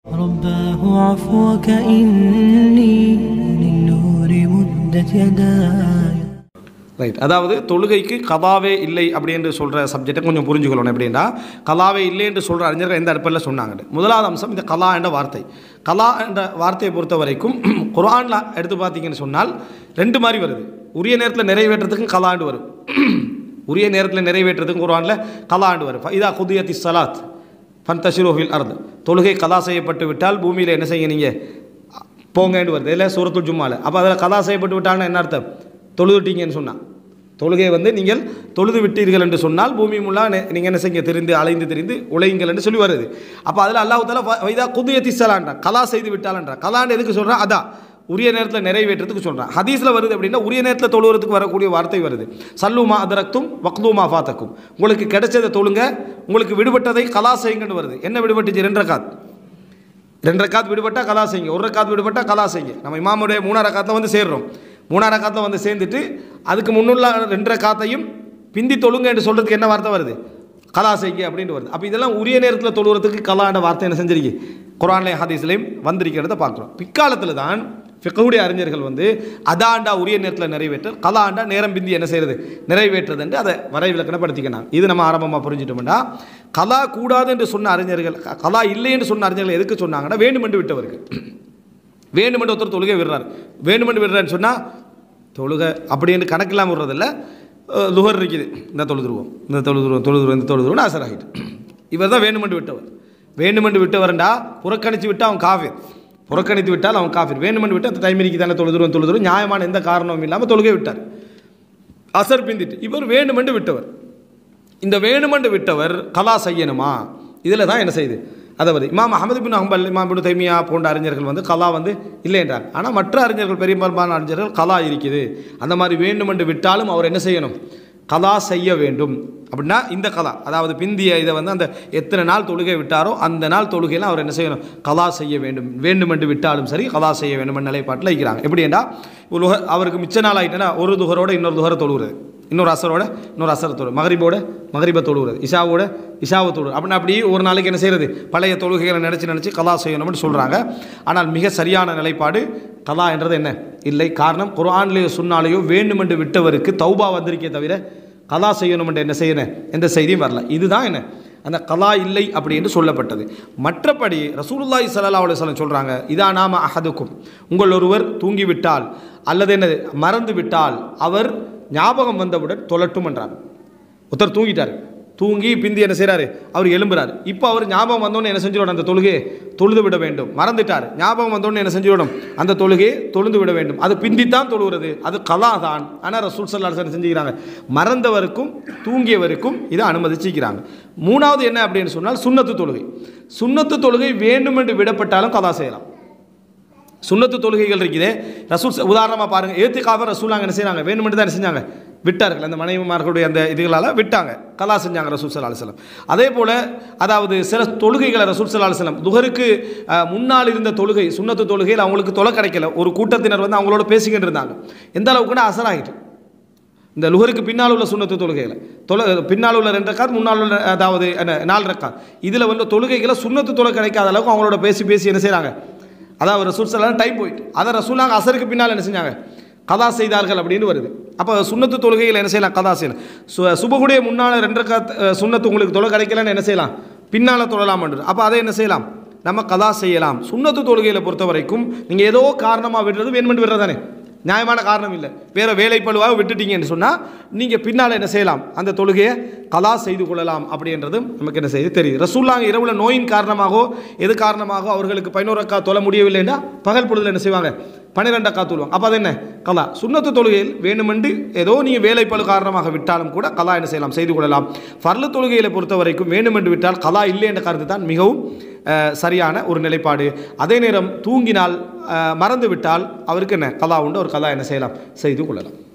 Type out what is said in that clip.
رباه عفوك إني للنور مدت يداي right அதாவது தொழுகைக்கு கதாவே இல்லை அப்படி என்று சொல்கிற சப்ஜெக்டை கொஞ்சம் புரிஞ்சுக்கணும் எப்படின்னா கலாவே இல்லை என்று சொல்கிற அறிஞர்கள் எந்த அடிப்படையில் சொன்னாங்க முதலாவது அம்சம் இந்த கலா என்ற வார்த்தை கலா என்ற வார்த்தையை பொறுத்த வரைக்கும் குர்ஆன்ல எடுத்து பார்த்தீங்கன்னு சொன்னால் ரெண்டு மாதிரி வருது உரிய நேரத்தில் நிறைவேற்றத்துக்கும் கலாண்டு வரும் உரிய நேரத்தில் நிறைவேற்றத்துக்கும் குர்ஆனில் கலாண்டு வரும் இதா குதியத்தி சலாத் ஃபன்தஷிரோஹில் அர்த் தொழுகை கலா செய்யப்பட்டு விட்டால் பூமியில் என்ன செய்ய நீங்கள் போங்கன்னு வருது இல்லை சூரத்துல் ஜும்மால அப்போ அதில் கலா செய்யப்பட்டு விட்டால்னா என்ன அர்த்தம் தொழுதுட்டீங்கன்னு சொன்னான் தொழுகை வந்து நீங்கள் தொழுது விட்டீர்கள் என்று சொன்னால் பூமி முல்லா நீங்கள் என்ன செய்ய தெரிந்து அலைந்து தெரிந்து உழையுங்கள் என்று சொல்லி வருது அப்போ அதில் அல்லாஹ் தாலா வைதா குதிய திசலான்றான் கலா செய்து விட்டாலன்றான் கலான்னு எதுக்கு சொல்கிறான் அதான் உரிய நேரத்தில் நிறைவேற்றத்துக்கு சொல்கிறான் ஹதீஸில் வருது அப்படின்னா உரிய நேரத்தில் தொழுகிறதுக்கு வரக்கூடிய வார்த்தை வருது சல்லுமா அதரக்தும் வக்துமா ஃபாத்தக்கும் உங்களுக்கு கிடைச்சதை தொழுங்க உங்களுக்கு விடுபட்டதை கலா செய்யுங்கன்னு வருது என்ன விடுபட்டுச்சு ரெண்டு ரக்காத் ரெண்டு ரக்காத் விடுபட்டா கலா செய்யுங்க ஒரு ரக்காத் விடுபட்டா கலா செய்யுங்க நம்ம இமாமுடைய மூணாம் ரக்காத்தில் வந்து சேர்றோம் மூணாம் ரக்காத்தில் வந்து சேர்ந்துட்டு அதுக்கு முன்னுள்ள ரெண்டு ரக்காத்தையும் பிந்தி தொழுங்க என்று சொல்கிறதுக்கு என்ன வார்த்தை வருது கலா செய்யுங்க அப்படின்ட்டு வருது அப்போ இதெல்லாம் உரிய நேரத்தில் தொழுகிறதுக்கு கலான்ற வார்த்தை என்ன செஞ்சிருக்கு குரான்லையும் ஹதீஸ்லையும் வந்திருக்கிறத பார்க்குறோம் பிற்காலத்தில் தான் ஃபிக்கவுடைய அறிஞர்கள் வந்து அதாண்டா உரிய நேரத்தில் நிறைவேற்ற கலாண்டா நேரம் பிந்தி என்ன செய்கிறது நிறைவேற்றுறது என்று அதை வரை விளக்கணப்படுத்திக்கினாங்க இது நம்ம ஆரம்பமாக புரிஞ்சிட்டோம்னா கலா கூடாது என்று சொன்ன அறிஞர்கள் க- கலா இல்லை என்று சொன்ன அறிஞர்கள் எதுக்கு சொன்னாங்கன்னா வேண்டுமென்று விட்டவர்கள் வேண்டுமென்று ஒருத்தர் தொழுகை விடுறார் வேண்டுமென்று விடுறான்னு சொன்னால் தொழுகை அப்படின்னு கணக்கில்லாமல் விடுறதில்ல அஹ், லுகர் இருக்குது இந்த தொழுதுருவோம் இந்த தொழுதுருவோம் தொழுதுருவோம் இந்த தொழுதுருவோம் அசர் ஆகிட்டு இவர் தான் வேண்டுமென்று விட்டவர் வேண்டுமென்று விட்டவர்ண்டா புறக்கணித்து விட்டால் அவன் காஃபிர் புறக்கணித்து விட்டால் அவன் காஃபிர் வேண்டுமென்று விட்டு அந்த டைமிற்கு தானே தொழுதுருவோம் தொழுதுருவோம் நியாயமான எந்த காரணமும் இல்லாமல் தொழுகை விட்டார் அசர் பிந்திட்டு இவர் வேண்டுமென்று விட்டவர் இந்த வேணுமென்று விட்டவர் கலா செய்யணுமா இதில் தான் என்ன செய்யுது அதாவது இமாம் அஹமது பின் அம்பல் இமாம் பின் தைமியா போன்ற அறிஞர்கள் வந்து கலா வந்து இல்லை என்றார் ஆனால் மற்ற அறிஞர்கள் பெரும்பாலான அறிஞர்கள் கலா இருக்குது அந்த மாதிரி வேண்டுமென்று விட்டாலும் அவர் என்ன செய்யணும் கலா செய்ய வேண்டும் அப்படின்னா இந்த கலா அதாவது பிந்திய இதை வந்து அந்த எத்தனை நாள் தொழுகை விட்டாரோ அந்த நாள் தொழுகையில் அவர் என்ன செய்யணும் கலா செய்ய வேண்டும் வேண்டுமென்று விட்டாலும் சரி கலா செய்ய வேண்டும் என்ற நிலைப்பாட்டில் இருக்கிறாங்க எப்படின்னா உலக அவருக்கு மிச்ச நாள் ஆகிட்டேன்னா ஒரு துகரோட இன்னொரு துகரை தொழுகிறது இன்னொரு அசரோட இன்னொரு அசர தொழு மகரிபோட மகரிபை தொழுகிறது இஷாவோட இஷாவை தொழு அப்படின்னா அப்படி ஒரு நாளைக்கு என்ன செய்கிறது பழைய தொழுகைகளை நினச்சி நினச்சி கலா செய்யணும்னு சொல்கிறாங்க ஆனால் மிக சரியான நிலைப்பாடு கலா என்றது என்ன இல்லை காரணம் குர்ஆன்லேயோ சுன்னாலேயோ வேண்டுமென்று விட்டவருக்கு தௌபா வந்திருக்கே தவிர கலா செய்யணும் என்று என்ன செய்யணும் எந்த செய்தியும் வரல இதுதான் என்ன அந்த கலா இல்லை அப்படி என்று சொல்லப்பட்டது மற்றபடி ரசூலுல்லாஹி ஸல்லல்லாஹு அலைஹி வஸல்லம் சொல்கிறாங்க இதா நாம அஹதுக்கும் உங்கள் ஒருவர் தூங்கிவிட்டால் அல்லது என்ன மறந்து விட்டால் அவர் ஞாபகம் வந்தவுடன் தொலட்டும் என்றார் ஒருத்தர் தூங்கிட்டார் தூங்கி பிந்தி என்ன செய்கிறாரு அவர் எழும்புறாரு இப்போ அவர் ஞாபகம் வந்தோடனே என்ன செஞ்சிடணும் அந்த தொழுகையை தொழுது விட வேண்டும் மறந்துட்டார் ஞாபகம் வந்தோடனே என்ன செஞ்சிடணும் அந்த தொழுகையை தொழுந்து விட வேண்டும் அது பிந்தித்தான் தொழுகிறது அது கலா தான் ஆனால் ரசூல் சல்லா அலுவலம் செஞ்சுக்கிறாங்க மறந்தவருக்கும் தூங்கியவருக்கும் இதை அனுமதிச்சிக்கிறாங்க மூணாவது என்ன அப்படின்னு சொன்னால் சுன்னத்து தொழுகை சுன்னத்து தொழுகை வேண்டுமென்று விடப்பட்டாலும் கலா செய்யலாம் சுன்னத்து தொழுகைகள் இருக்குதே ரசூல் ச- உதாரணமா பாருங்க ஏத்துக்காக ரசூலாங்க என்ன செய்றாங்க வேணுமென்று தான் என்ன செஞ்சாங்க விட்டார்கள் அந்த மனைவிமார்களுடைய அந்த இதுகளால் விட்டாங்க கலா செஞ்சாங்க ரசூல் சல்லா அலுவலம் அதே போல் அதாவது சில தொழுகைகளை ரசூல் சல்லா அலுவலம் துஹருக்கு அஹ், முன்னால் இருந்த தொழுகை சுன்னத்து தொழுகையில் அவங்களுக்கு தொலை கிடைக்கல ஒரு கூட்டத்தினர் வந்து அவங்களோட பேசிக்கிட்டு இருந்தாங்க எந்த அளவுக்குன்னா அசராகிட்டு இந்த லுகருக்கு பின்னால் உள்ள சுண்ணத்து தொழுகைகளை தொலை பின்னால் உள்ள ரெண்டு ரக்காத் முன்னால் உள்ள அதாவது என்ன நாலு ரக்காத் இதில் வந்து தொழுகைகளை சுண்ணத்து தொலை கிடைக்காத அளவுக்கு அவங்களோட பேசி பேசி என்ன செய்கிறாங்க அதாவது ரசூல் சலாம் டைம் போயிட்டு அதை ரசூலாங்க அசருக்கு பின்னால் என்ன செஞ்சாங்க கதா செய்தார்கள் அப்படின்னு வருது அப்போ சுண்ணத்து தொழுகையில் என்ன செய்யலாம் கதா செய்யலாம் சு சுபகுடைய முன்னால் ரெண்டு ரக்காத் அஹ், சுண்ணத்து உங்களுக்கு தொலை கிடைக்கலன்னு என்ன செய்யலாம் பின்னால் தொழலாம்ன்றது அப்போ அதை என்ன செய்யலாம் நம்ம கதா செய்யலாம் சுண்ணத்து தொழுகையில் பொறுத்த வரைக்கும் நீங்கள் ஏதோ காரணமாக விடுறது வேணுமென்று விடுறது தானே நியாயமான காரணம் இல்லை வேற வேலை பழுவாக விட்டுட்டீங்கன்னு சொன்னால் நீங்கள் பின்னால் என்ன செய்யலாம் அந்த தொழுகையை கலா செய்து கொள்ளலாம் அப்படின்றதும் நமக்கு என்ன செய்யுது தெரியுது ரசூல்லாங்க இரவுல நோயின் காரணமாகவோ எது காரணமாகவோ அவர்களுக்கு பதினோரு அக்கா தொலை முடியவில்லைன்னா பகல் பொழுதுல என்ன செய்வாங்க பன்னிரெண்டு அக்கா தொழுவாங்க அப்போ அது என்ன கலா சுண்ணத்து தொழுகையில் வேணுமென்று ஏதோ நீங்கள் வேலைப்பழு காரணமாக விட்டாலும் கூட கலா என்ன செய்யலாம் செய்து கொள்ளலாம் ஃபர்லு தொழுகையில் பொறுத்த வரைக்கும் வேணுமென்று விட்டால் கலா இல்லை என்ற கருத்து தான் மிகவும் அஹ், சரியான ஒரு நிலைப்பாடு அதே நேரம் தூங்கினால் அஹ், மறந்து விட்டால் அவருக்கு என்ன கலா உண்டு ஒரு கலா என்ன செய்யலாம் செய்து கொள்ளலாம்